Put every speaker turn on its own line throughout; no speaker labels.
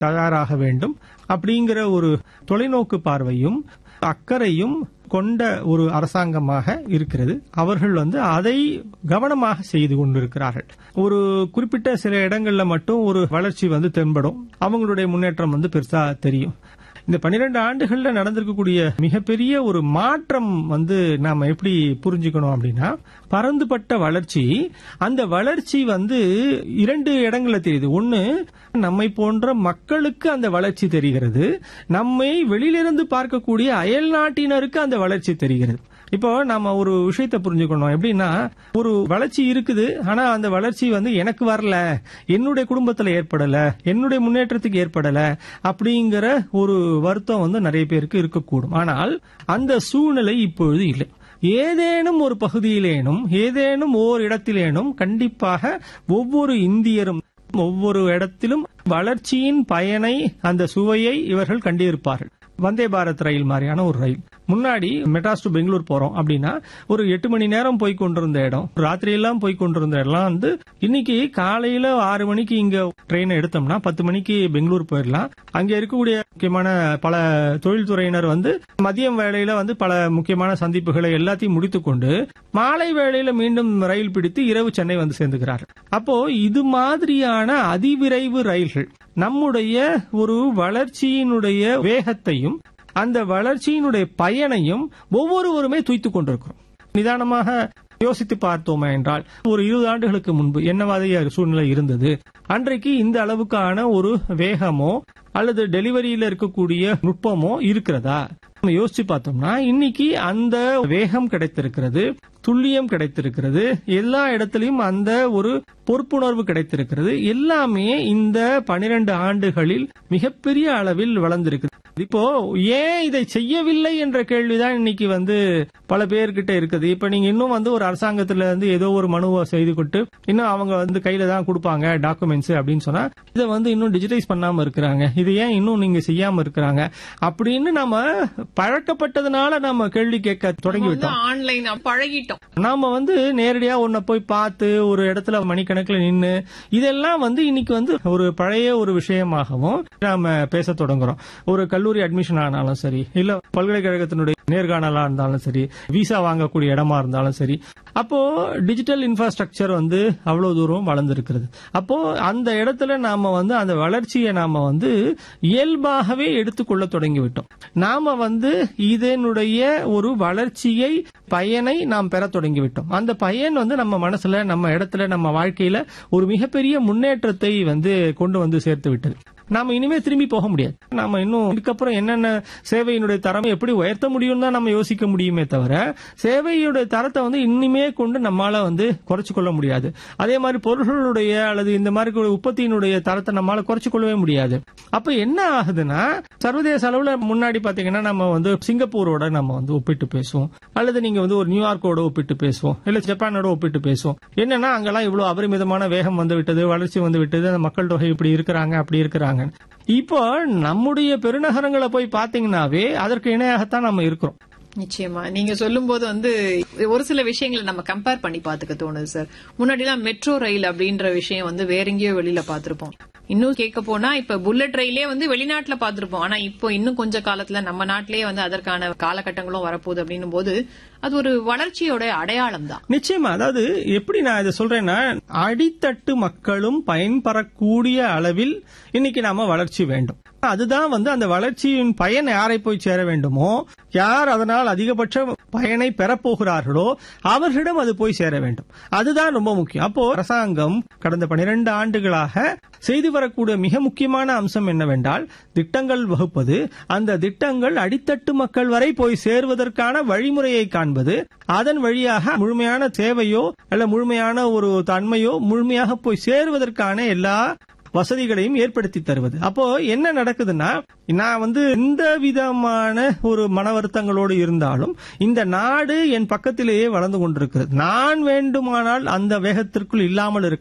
தயாராக வேண்டும் அப்படிங்கிற ஒரு தொலைநோக்கு பார்வையும் அக்கறையும் கொண்ட ஒரு அரசாங்கமாக இருக்கிறது அவர்கள் வந்து அதை கவனமாக செய்து கொண்டிருக்கிறார்கள் ஒரு குறிப்பிட்ட சில இடங்கள்ல மட்டும் ஒரு வளர்ச்சி வந்து தென்படும் அவங்களுடைய முன்னேற்றம் வந்து பெருசா தெரியும் இந்த பன்னிரண்டு ஆண்டுகள்ல நடந்திருக்கக்கூடிய மிகப்பெரிய ஒரு மாற்றம் வந்து நாம எப்படி புரிஞ்சுக்கணும் அப்படின்னா பரந்துபட்ட வளர்ச்சி அந்த வளர்ச்சி வந்து இரண்டு இடங்கள்ல தெரியுது ஒன்னு நம்மை போன்ற மக்களுக்கு அந்த வளர்ச்சி தெரிகிறது நம்மை வெளியிலிருந்து பார்க்கக்கூடிய அயல் நாட்டினருக்கு அந்த வளர்ச்சி தெரிகிறது இப்போ நாம ஒரு விஷயத்தை புரிஞ்சுக்கணும் எப்படின்னா ஒரு வளர்ச்சி இருக்குது ஆனா அந்த வளர்ச்சி வந்து எனக்கு வரல என்னுடைய குடும்பத்துல ஏற்படல என்னுடைய முன்னேற்றத்துக்கு ஏற்படல அப்படிங்கிற ஒரு வருத்தம் வந்து நிறைய பேருக்கு இருக்கக்கூடும் ஆனால் அந்த சூழ்நிலை இப்பொழுது இல்லை ஏதேனும் ஒரு பகுதியிலேனும் ஏதேனும் ஓர் இடத்திலேனும் கண்டிப்பாக ஒவ்வொரு இந்தியரும் ஒவ்வொரு இடத்திலும் வளர்ச்சியின் பயனை அந்த சுவையை இவர்கள் கண்டிருப்பார்கள் வந்தே பாரத் ரயில் மாதிரியான ஒரு ரயில் முன்னாடி மெட்ராஸ் டு பெங்களூர் போறோம் அப்படின்னா ஒரு எட்டு மணி நேரம் போய் கொண்டிருந்த இடம் ராத்திரி எல்லாம் போய் கொண்டிருந்த இடம் வந்து இன்னைக்கு காலையில ஆறு மணிக்கு இங்க ட்ரெயினை எடுத்தோம்னா பத்து மணிக்கு பெங்களூர் போயிடலாம் அங்க இருக்கக்கூடிய முக்கியமான பல தொழில்துறையினர் வந்து மதியம் வேளையில வந்து பல முக்கியமான சந்திப்புகளை எல்லாத்தையும் முடித்துக்கொண்டு மாலை வேளையில மீண்டும் ரயில் பிடித்து இரவு சென்னை வந்து சேர்ந்துக்கிறார் அப்போ இது மாதிரியான அதிவிரைவு ரயில்கள் நம்முடைய ஒரு வளர்ச்சியினுடைய வேகத்தையும் அந்த வளர்ச்சியினுடைய பயனையும் ஒவ்வொருவருமே துய்த்துக் கொண்டிருக்கிறோம் நிதானமாக யோசித்து பார்த்தோமே என்றால் ஒரு இருபது ஆண்டுகளுக்கு முன்பு என்ன மாதிரியான சூழ்நிலை இருந்தது அன்றைக்கு இந்த அளவுக்கான ஒரு வேகமோ அல்லது டெலிவரியில இருக்கக்கூடிய நுட்பமோ இருக்கிறதா நம்ம யோசிச்சு பார்த்தோம்னா இன்னைக்கு அந்த வேகம் கிடைத்திருக்கிறது துல்லியம் கிடைத்திருக்கிறது எல்லா இடத்திலையும் அந்த ஒரு பொறுப்புணர்வு கிடைத்திருக்கிறது எல்லாமே இந்த பனிரெண்டு ஆண்டுகளில் மிகப்பெரிய அளவில் வளர்ந்திருக்கு இப்போ ஏன் இதை செய்யவில்லை என்ற கேள்விதான் இன்னைக்கு வந்து பல பேர்கிட்ட இருக்குது இப்ப நீங்க இன்னும் வந்து ஒரு அரசாங்கத்துல இருந்து ஏதோ ஒரு மனுவை செய்து கொண்டு இன்னும் அவங்க வந்து கையில தான் கொடுப்பாங்க டாக்குமெண்ட்ஸ் அப்படின்னு சொன்னா இதை வந்து இன்னும் டிஜிட்டைஸ் பண்ணாம இருக்கிறாங்க இது ஏன் இன்னும் நீங்க செய்யாம இருக்கிறாங்க அப்படின்னு நம்ம பழக்கப்பட்டதுனால நம்ம கேள்வி கேட்க தொடங்கி விட்டோம்
ஆன்லைன் பழகிட்டோம்
நாம வந்து நேரடியா உன்னை போய் பார்த்து ஒரு இடத்துல மணிக்கணக்கில் நின்னு இதெல்லாம் வந்து இன்னைக்கு வந்து ஒரு பழைய ஒரு விஷயமாகவும் நாம பேச தொடங்குறோம் ஒரு கல்லூரி அட்மிஷன் ஆனாலும் சரி இல்ல பல்கலைக்கழகத்தினுடைய நேர்காணலா இருந்தாலும் சரி விசா வாங்கக்கூடிய இடமா இருந்தாலும் சரி அப்போ டிஜிட்டல் இன்ஃப்ராஸ்ட்ரக்சர் வந்து அவ்வளவு தூரம் வளர்ந்திருக்கிறது அப்போ அந்த இடத்துல நாம வந்து அந்த வளர்ச்சியை நாம வந்து இயல்பாகவே எடுத்துக்கொள்ள தொடங்கிவிட்டோம் நாம வந்து இதனுடைய ஒரு வளர்ச்சியை பயனை நாம் பெற தொடங்கிவிட்டோம் அந்த பயன் வந்து நம்ம மனசுல நம்ம இடத்துல நம்ம வாழ்க்கையில ஒரு மிகப்பெரிய முன்னேற்றத்தை வந்து கொண்டு வந்து சேர்த்து விட்டது நாம இனிமே திரும்பி போக முடியாது நாம இன்னும் இதுக்கப்புறம் என்னென்ன சேவையினுடைய தரம் எப்படி உயர்த்த முடியும் தான் நம்ம யோசிக்க முடியுமே தவிர சேவையுடைய தரத்தை வந்து இனிமே கொண்டு நம்மால வந்து குறைச்சு கொள்ள முடியாது அதே மாதிரி பொருள்களுடைய அல்லது இந்த மாதிரி உற்பத்தியினுடைய தரத்தை நம்மால குறைச்சு கொள்ளவே முடியாது அப்ப என்ன ஆகுதுன்னா சர்வதேச அளவுல முன்னாடி பாத்தீங்கன்னா நம்ம வந்து சிங்கப்பூரோட நம்ம வந்து ஒப்பிட்டு பேசுவோம் அல்லது நீங்க வந்து ஒரு நியூயார்க்கோட ஒப்பிட்டு பேசுவோம் இல்ல ஜப்பானோட ஒப்பிட்டு பேசுவோம் என்னன்னா அங்கெல்லாம் இவ்வளவு அபரிமிதமான வேகம் வந்து விட்டது வளர்ச்சி வந்து விட்டது அந்த மக்கள் தொகை இப்படி இருக்கிறாங்க அப்படி இருக்கிறாங்க இப்போ நம்முடைய பெருநகரங்களை போய் பாத்தீங்கன்னாவே அதற்கு இணையாகத்தான் நம்ம இருக்கிறோம்
நிச்சயமா நீங்க சொல்லும் போது வந்து ஒரு சில விஷயங்களை நம்ம கம்பேர் பண்ணி பாத்துக்க தோணுது சார் முன்னாடி எல்லாம் மெட்ரோ ரயில் அப்படின்ற விஷயம் வந்து வேற எங்கேயோ வெளியில பாத்திருப்போம் இன்னும் கேட்க போனா இப்ப புல்லட் ரயிலே வந்து வெளிநாட்டுல பாத்திருப்போம் ஆனா இப்போ இன்னும் கொஞ்ச காலத்துல நம்ம நாட்டிலேயே வந்து அதற்கான காலகட்டங்களும் வரப்போகுது அப்படின்னும் போது அது ஒரு வளர்ச்சியோட அடையாளம் தான்
நிச்சயமா அதாவது எப்படி நான் இதை சொல்றேன்னா அடித்தட்டு மக்களும் பயன்பெறக்கூடிய அளவில் இன்னைக்கு நாம வளர்ச்சி வேண்டும் அதுதான் வந்து அந்த வளர்ச்சியின் பயன் யாரை போய் சேர வேண்டுமோ யார் அதனால் அதிகபட்ச பயனை பெறப்போகிறார்களோ அவர்களிடம் அது போய் சேர வேண்டும் அதுதான் ரொம்ப முக்கியம் அப்போ அரசாங்கம் கடந்த பனிரெண்டு ஆண்டுகளாக செய்து வரக்கூடிய மிக முக்கியமான அம்சம் என்னவென்றால் திட்டங்கள் வகுப்பது அந்த திட்டங்கள் அடித்தட்டு மக்கள் வரை போய் சேர்வதற்கான வழிமுறையை காண்பது அதன் வழியாக முழுமையான சேவையோ அல்ல முழுமையான ஒரு தன்மையோ முழுமையாக போய் சேருவதற்கான எல்லா வசதிகளையும் ஏற்படுத்தி தருவது அப்போ என்ன நடக்குதுன்னா நான் வந்து எந்த விதமான ஒரு மன வருத்தங்களோடு இருந்தாலும் இந்த நாடு என் பக்கத்திலேயே வளர்ந்து கொண்டிருக்கிறது நான் வேண்டுமானால் அந்த வேகத்திற்குள் இல்லாமல் இருக்கலாம்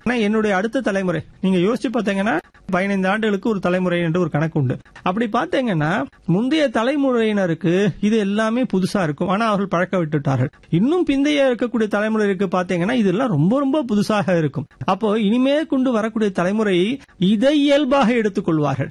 ஆனா என்னுடைய அடுத்த தலைமுறை நீங்க யோசிச்சு பார்த்தீங்கன்னா பதினைந்து ஆண்டுகளுக்கு ஒரு தலைமுறை என்று ஒரு கணக்கு உண்டு அப்படி பார்த்தீங்கன்னா முந்தைய தலைமுறையினருக்கு இது எல்லாமே புதுசா இருக்கும் ஆனா அவர்கள் பழக்க விட்டுட்டார்கள் இன்னும் பிந்தைய இருக்கக்கூடிய தலைமுறைக்கு பார்த்தீங்கன்னா இதெல்லாம் ரொம்ப ரொம்ப புதுசாக இருக்கும் அப்போ இனிமே கொண்டு வரக்கூடிய தலைமுறை இதை இயல்பாக எடுத்துக்கொள்வார்கள்